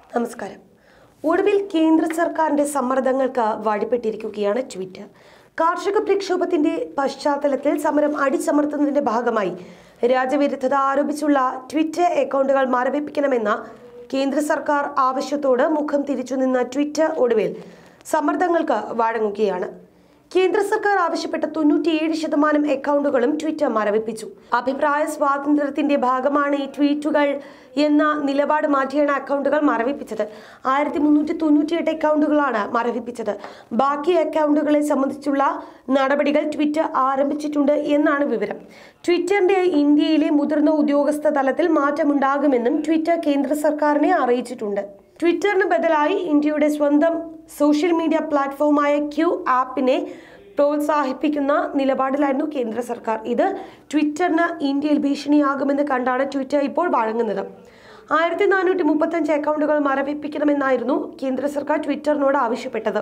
നമസ്കാരം ഒടുവിൽ കേന്ദ്ര സർക്കാരിന്റെ സമ്മർദ്ദങ്ങൾക്ക് വഴിപ്പെട്ടിരിക്കുകയാണ് ട്വിറ്റർ കാർഷിക പ്രക്ഷോഭത്തിന്റെ പശ്ചാത്തലത്തിൽ സമരം അടിച്ചമർത്തുന്നതിന്റെ ഭാഗമായി രാജ്യവിരുദ്ധത ആരോപിച്ചുള്ള ട്വിറ്റർ അക്കൗണ്ടുകൾ മരവിപ്പിക്കണമെന്ന കേന്ദ്ര സർക്കാർ ആവശ്യത്തോട് മുഖം തിരിച്ചു നിന്ന ട്വിറ്റർ ഒടുവിൽ സമ്മർദ്ദങ്ങൾക്ക് വഴങ്ങുകയാണ് കേന്ദ്ര സർക്കാർ ആവശ്യപ്പെട്ട തൊണ്ണൂറ്റിയേഴ് ശതമാനം അക്കൗണ്ടുകളും ട്വിറ്റർ മരവിപ്പിച്ചു അഭിപ്രായ സ്വാതന്ത്ര്യത്തിന്റെ ഭാഗമാണ് ഈ ട്വീറ്റുകൾ എന്ന നിലപാട് മാറ്റിയാണ് അക്കൗണ്ടുകൾ മരവിപ്പിച്ചത് ആയിരത്തി മുന്നൂറ്റി തൊണ്ണൂറ്റിയെട്ട് അക്കൗണ്ടുകളാണ് മരവിപ്പിച്ചത് ബാക്കി അക്കൗണ്ടുകളെ സംബന്ധിച്ചുള്ള നടപടികൾ ട്വിറ്റർ ആരംഭിച്ചിട്ടുണ്ട് എന്നാണ് വിവരം ട്വിറ്ററിന്റെ ഇന്ത്യയിലെ മുതിർന്ന ഉദ്യോഗസ്ഥ തലത്തിൽ മാറ്റമുണ്ടാകുമെന്നും ട്വിറ്റർ കേന്ദ്ര സർക്കാരിനെ അറിയിച്ചിട്ടുണ്ട് ട്വിറ്ററിന് ബദലായി ഇന്ത്യയുടെ സ്വന്തം സോഷ്യൽ മീഡിയ പ്ലാറ്റ്ഫോമായ ക്യൂ ആപ്പിനെ പ്രോത്സാഹിപ്പിക്കുന്ന നിലപാടിലായിരുന്നു കേന്ദ്ര സർക്കാർ ഇത് ട്വിറ്ററിന് ഇന്ത്യയിൽ ഭീഷണിയാകുമെന്ന് കണ്ടാണ് ട്വിറ്റർ ഇപ്പോൾ വഴങ്ങുന്നത് ആയിരത്തി നാനൂറ്റി മുപ്പത്തഞ്ച് അക്കൗണ്ടുകൾ മരവിപ്പിക്കണമെന്നായിരുന്നു കേന്ദ്ര സർക്കാർ ട്വിറ്ററിനോട് ആവശ്യപ്പെട്ടത്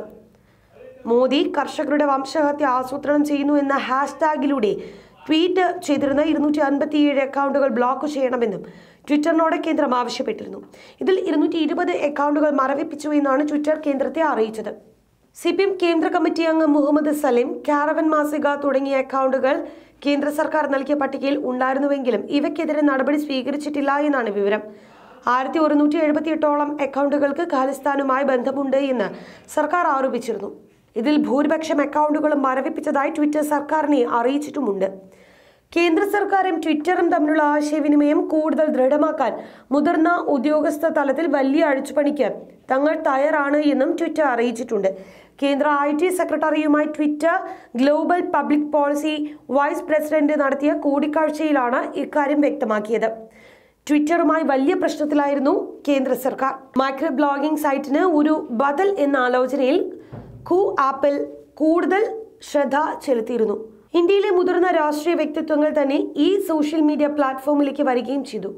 മോദി കർഷകരുടെ വംശഹത്യ ആസൂത്രണം ചെയ്യുന്നു എന്ന ഹാഷ്ടാഗിലൂടെ ട്വീറ്റ് ചെയ്തിരുന്ന ഇരുന്നൂറ്റി അൻപത്തിയേഴ് അക്കൗണ്ടുകൾ ബ്ലോക്ക് ചെയ്യണമെന്നും ട്വിറ്ററിനോട് കേന്ദ്രം ആവശ്യപ്പെട്ടിരുന്നു ഇതിൽ ഇരുന്നൂറ്റി ഇരുപത് അക്കൗണ്ടുകൾ മരവിപ്പിച്ചു എന്നാണ് ട്വിറ്റർ കേന്ദ്രത്തെ അറിയിച്ചത് സി പി എം കേന്ദ്ര കമ്മിറ്റി അംഗം മുഹമ്മദ് സലീം കാരവൻ മാസിക തുടങ്ങിയ അക്കൗണ്ടുകൾ കേന്ദ്ര സർക്കാർ നൽകിയ പട്ടികയിൽ ഉണ്ടായിരുന്നുവെങ്കിലും ഇവയ്ക്കെതിരെ നടപടി സ്വീകരിച്ചിട്ടില്ല എന്നാണ് വിവരം ആയിരത്തി ഒരുന്നൂറ്റി എഴുപത്തിയെട്ടോളം അക്കൗണ്ടുകൾക്ക് ഖാലിസ്ഥാനുമായി ബന്ധമുണ്ട് എന്ന് സർക്കാർ ആരോപിച്ചിരുന്നു ഇതിൽ ഭൂരിപക്ഷം അക്കൗണ്ടുകളും മരവിപ്പിച്ചതായി ട്വിറ്റർ സർക്കാരിനെ അറിയിച്ചിട്ടുമുണ്ട് കേന്ദ്ര സർക്കാരും ട്വിറ്ററും തമ്മിലുള്ള ആശയവിനിമയം കൂടുതൽ ദൃഢമാക്കാൻ മുതിർന്ന ഉദ്യോഗസ്ഥ തലത്തിൽ വലിയ അഴിച്ചുപണിക്ക് തങ്ങൾ തയ്യാറാണ് എന്നും ട്വിറ്റർ അറിയിച്ചിട്ടുണ്ട് കേന്ദ്ര ഐ ടി സെക്രട്ടറിയുമായി Twitter global public policy vice president നടത്തിയ കൂടിക്കാഴ്ചയിലാണ് ഇക്കാര്യം വ്യക്തമാക്കിയത് ട്വിറ്ററുമായി വലിയ പ്രശ്നത്തിലായിരുന്നു കേന്ദ്ര സർക്കാർ മൈക്രോ ബ്ലോഗിംഗ് സൈറ്റിന് ഒരു ബദൽ എന്ന ആലോചനയിൽ കു ആപ്പിൽ കൂടുതൽ ശ്രദ്ധ ചെലുത്തിയിരുന്നു ഇന്ത്യയിലെ മുതിർന്ന രാഷ്ട്രീയ വ്യക്തിത്വങ്ങൾ തന്നെ ഈ സോഷ്യൽ മീഡിയ പ്ലാറ്റ്ഫോമിലേക്ക് വരികയും ചെയ്തു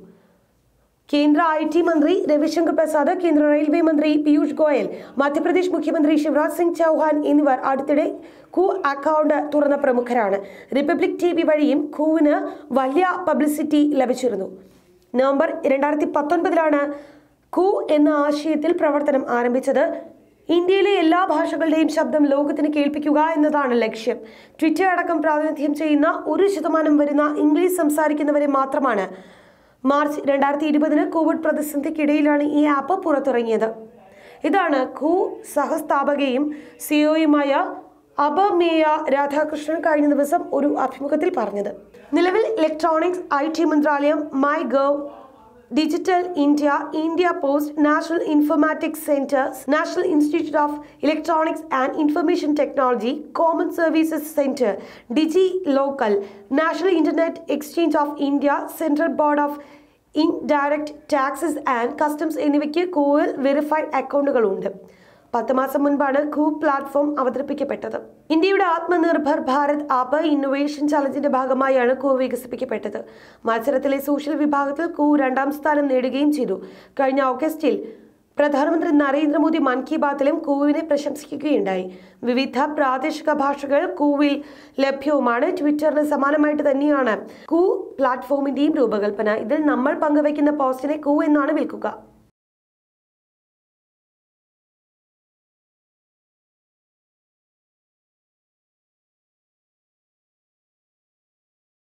കേന്ദ്ര ഐ ടി മന്ത്രി രവിശങ്കർ പ്രസാദ് കേന്ദ്ര റെയിൽവേ മന്ത്രി പീയൂഷ് ഗോയൽ മധ്യപ്രദേശ് മുഖ്യമന്ത്രി ശിവരാജ് സിംഗ് ചൗഹാൻ എന്നിവർ അടുത്തിടെ കു അക്കൗണ്ട് തുറന്ന പ്രമുഖരാണ് റിപ്പബ്ലിക് ടി വി വഴിയും കുവിന് വലിയ പബ്ലിസിറ്റി ലഭിച്ചിരുന്നു നവംബർ രണ്ടായിരത്തി പത്തൊൻപതിലാണ് കു എന്ന ആശയത്തിൽ പ്രവർത്തനം ആരംഭിച്ചത് ഇന്ത്യയിലെ എല്ലാ ഭാഷകളുടെയും ശബ്ദം ലോകത്തിന് കേൾപ്പിക്കുക എന്നതാണ് ലക്ഷ്യം ട്വിറ്റർ അടക്കം പ്രാതിനിധ്യം ചെയ്യുന്ന ഒരു ശതമാനം വരുന്ന ഇംഗ്ലീഷ് സംസാരിക്കുന്നവരെ മാത്രമാണ് മാർച്ച് രണ്ടായിരത്തി ഇരുപതിന് കോവിഡ് പ്രതിസന്ധിക്കിടയിലാണ് ഈ ആപ്പ് പുറത്തിറങ്ങിയത് ഇതാണ് ഖു സഹസ്ഥാപകയും സിഒയുമായ അപമേയ രാധാകൃഷ്ണൻ കഴിഞ്ഞ ദിവസം ഒരു അഭിമുഖത്തിൽ പറഞ്ഞത് നിലവിൽ ഇലക്ട്രോണിക്സ് ഐ ടി മന്ത്രാലയം MyGov digital India India post national informatics centre national institute of electronics and information technology common services centre DigiLocker national internet exchange of India central board of indirect taxes and customs എന്നിവയ്ക്ക് കോവിൽ verified അക്കൗണ്ടുകളുണ്ട് പത്ത് മാസം മുൻപാണ് ഖൂ platform അവതരിപ്പിക്കപ്പെട്ടത് ഇന്ത്യയുടെ Atmanirbhar Bharat app innovation ചലഞ്ചിന്റെ ഭാഗമായാണ് Koo വികസിപ്പിക്കപ്പെട്ടത് മത്സരത്തിലെ സോഷ്യൽ വിഭാഗത്തിൽ കൂ രണ്ടാം സ്ഥാനം നേടുകയും ചെയ്തു കഴിഞ്ഞ ഓഗസ്റ്റിൽ പ്രധാനമന്ത്രി നരേന്ദ്രമോദി മൻ കി ബാത്തിലും കൂവിനെ പ്രശംസിക്കുകയുണ്ടായി വിവിധ പ്രാദേശിക ഭാഷകൾ കൂവിൽ ലഭ്യവുമാണ് ട്വിറ്ററിന് സമാനമായിട്ട് തന്നെയാണ് കൂ പ്ലാറ്റ്ഫോമിന്റെയും രൂപകൽപ്പന ഇതിൽ നമ്മൾ പങ്കുവയ്ക്കുന്ന പോസ്റ്റിനെ കൂ എന്നാണ് വിൽക്കുക